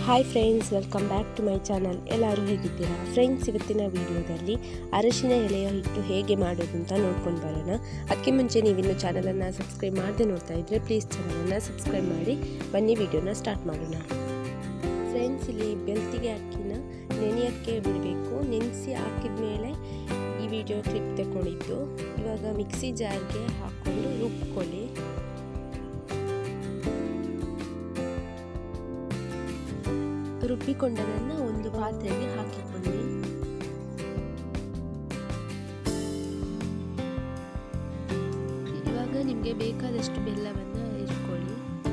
hi friends welcome back to my channel ಎಲ್ಲರೂ ಹೇಗಿದ್ದೀರಾ friends ಇವತ್ತಿನ ವಿಡಿಯೋದಲ್ಲಿ ಅರಶಿನ ಎಲೆಯ ಹಿಟ್ಟು ಹೇಗೆ ಮಾಡೋದು ಅಂತ ನೋಡ್ಕೊಂಡು ಬರೋಣ ಅದಕ್ಕೆ ಮುಂಚೆ ನೀವಿನ್ನು ಚಾನಲನ್ನು ಸಬ್ಸ್ಕ್ರೈಬ್ ಮಾಡದೆ ನೋಡ್ತಾ ಇದ್ದರೆ ಪ್ಲೀಸ್ ಚಾನಲನ್ನು ಸಬ್ಸ್ಕ್ರೈಬ್ ಮಾಡಿ ಬನ್ನಿ ವಿಡಿಯೋನ ಸ್ಟಾರ್ಟ್ ಮಾಡೋಣ ಫ್ರೆಂಡ್ಸ್ ಇಲ್ಲಿ ಬೆಳ್ತಿಗೆ ಅಕ್ಕಿನ ನೆನೆಯೋಕ್ಕೆ ಬಿಡಬೇಕು ನೆನೆಸಿ ಹಾಕಿದ ಮೇಲೆ ಈ ವಿಡಿಯೋ ಕ್ಲಿಪ್ ತಗೊಂಡಿದ್ದು ಇವಾಗ ಮಿಕ್ಸಿ ಜಾರ್ಗೆ ಹಾಕ್ಕೊಂಡು ರುಬ್ಕೊಳ್ಳಿ ರುಬ್ಬಿಕೊಂಡದನ್ನು ಒಂದು ಪಾತ್ರೆಗೆ ಹಾಕಿಕೊಳ್ಳಿ ಇವಾಗ ನಿಮಗೆ ಬೇಕಾದಷ್ಟು ಬೆಲ್ಲವನ್ನು ಇಟ್ಕೊಳ್ಳಿ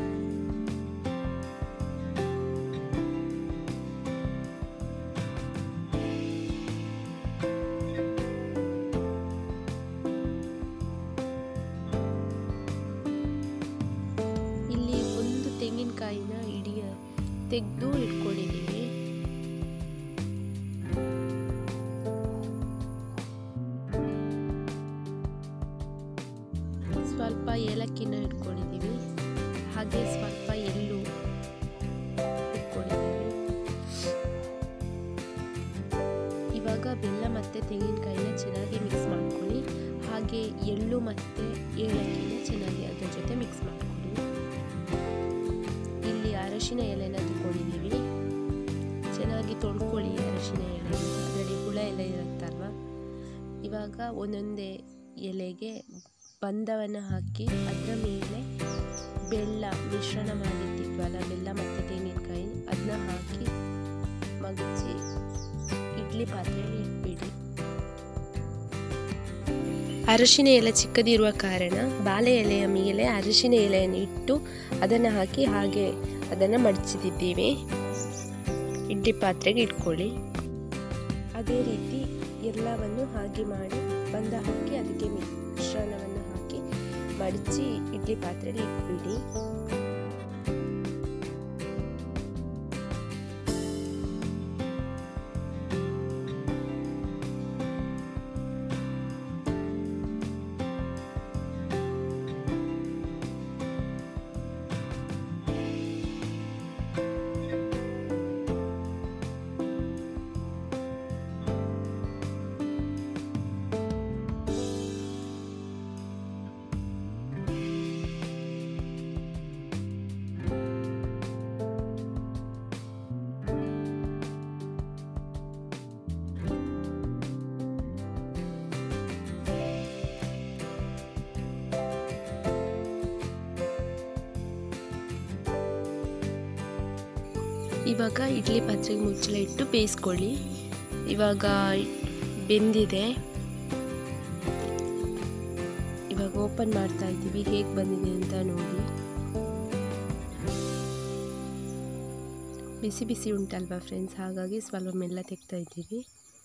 ಇಲ್ಲಿ ಒಂದು ತೆಂಗಿನಕಾಯಿನ ಇಡೀ ತೆಗೆದು ಇಟ್ಕೊಂಡಿದ್ದೀವಿ ಸ್ವಲ್ಪ ಏಲಕ್ಕಿನ ಇಟ್ಕೊಂಡಿದ್ದೀವಿ ಹಾಗೆ ಸ್ವಲ್ಪ ಎಳ್ಳು ಇಟ್ಕೊಂಡಿದ್ದೀವಿ ಇವಾಗ ಬೆಲ್ಲ ಮತ್ತು ತೆಂಗಿನಕಾಯಿನ ಚೆನ್ನಾಗಿ ಮಿಕ್ಸ್ ಮಾಡ್ಕೊಳ್ಳಿ ಹಾಗೆ ಎಳ್ಳು ಮತ್ತು ಏಲಕ್ಕಿನ ಚೆನ್ನಾಗಿ ಅದ್ರ ಜೊತೆ ಮಿಕ್ಸ್ ಮಾಡ್ಕೊಳ್ಳಿ ಇಲ್ಲಿ ಅರಶಿನ ಎಲೆನ ತಗೊಂಡಿದ್ದೀವಿ ಚೆನ್ನಾಗಿ ತೊಳ್ಕೊಳ್ಳಿ ಅರಶಿನ ಎಲೆ ಅದರಲ್ಲಿ ಹುಳ ಎಲ್ಲ ಇರುತ್ತಲ್ವ ಇವಾಗ ಒಂದೊಂದೇ ಎಲೆಗೆ ಬಂದವನ್ನು ಹಾಕಿ ಅದರ ಮೇಲೆ ಬೆಲ್ಲ ಮಿಶ್ರಣ ಮಾಡಿಟ್ಟಿದ್ವಲ್ಲ ಬೆಲ್ಲ ಮತ್ತು ತೆಂಗಿನಕಾಯಿ ಅದನ್ನ ಹಾಕಿ ಮಗಚಿ ಇಡ್ಲಿ ಪಾತ್ರೆಯಲ್ಲಿ ಇಟ್ಬಿಡಿ ಅರಶಿನ ಎಲೆ ಚಿಕ್ಕದಿರುವ ಕಾರಣ ಬಾಳೆ ಎಲೆಯ ಮೇಲೆ ಅರಶಿನ ಎಲೆಯನ್ನು ಇಟ್ಟು ಅದನ್ನು ಹಾಕಿ ಹಾಗೆ ಅದನ್ನು ಮಡಚಿದಿದ್ದೀವಿ ಇಡ್ಲಿ ಪಾತ್ರೆಗೆ ಇಟ್ಕೊಳ್ಳಿ ಅದೇ ರೀತಿ ಎಲ್ಲವನ್ನು ಹಾಗೆ ಮಾಡಿ ಬಂದ ಹಾಕಿ ಅದಕ್ಕೆ ಮಿಶ್ರಣವನ್ನು ಹಾಕಿ ಮಡಚಿ ಇಡ್ಲಿ ಪಾತ್ರೆಯಲ್ಲಿ ಇಟ್ಬಿಡಿ ಇವಾಗ ಇಡ್ಲಿ ಪಾತ್ರೆಗೆ ಮುಚ್ಚಳ ಇಟ್ಟು ಬೇಯಿಸ್ಕೊಳ್ಳಿ ಇವಾಗ ಬೆಂದಿದೆ ಇವಾಗ ಓಪನ್ ಮಾಡ್ತಾ ಇದ್ದೀವಿ ಹೇಗೆ ಬಂದಿದೆ ಅಂತ ನೋಡಿ ಬಿಸಿ ಬಿಸಿ ಉಂಟಲ್ವಾ ಫ್ರೆಂಡ್ಸ್ ಹಾಗಾಗಿ ಸ್ವಲ್ಪ ಮೆಲ್ಲ ತೆಗ್ತಾ ಇದ್ದೀವಿ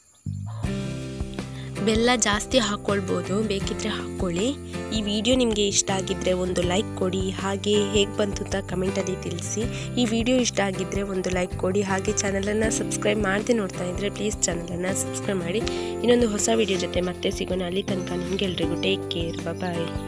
ಬೆಲ್ಲ ಜಾಸ್ತಿ ಹಾಕ್ಕೊಳ್ಬೋದು ಬೇಕಿದ್ರೆ ಹಾಕ್ಕೊಳ್ಳಿ ಈ ವಿಡಿಯೋ ನಿಮಗೆ ಇಷ್ಟ ಆಗಿದ್ದರೆ ಒಂದು ಲೈಕ್ ಕೊಡಿ ಹಾಗೆ ಹೇಗೆ ಬಂತು ಅಂತ ಕಮೆಂಟಲ್ಲಿ ತಿಳಿಸಿ ಈ ವಿಡಿಯೋ ಇಷ್ಟ ಆಗಿದ್ದರೆ ಒಂದು ಲೈಕ್ ಕೊಡಿ ಹಾಗೆ ಚಾನಲನ್ನು ಸಬ್ಸ್ಕ್ರೈಬ್ ಮಾಡದೆ ನೋಡ್ತಾ ಇದ್ದರೆ ಪ್ಲೀಸ್ ಚಾನಲನ್ನು ಸಬ್ಸ್ಕ್ರೈಬ್ ಮಾಡಿ ಇನ್ನೊಂದು ಹೊಸ ವಿಡಿಯೋ ಜೊತೆ ಮತ್ತೆ ಸಿಗೋಣ ಅಲ್ಲಿ ತನಕ ನಿಮಗೆಲ್ರಿಗೂ ಟೇಕ್ ಕೇರ್ ಬಾಯ್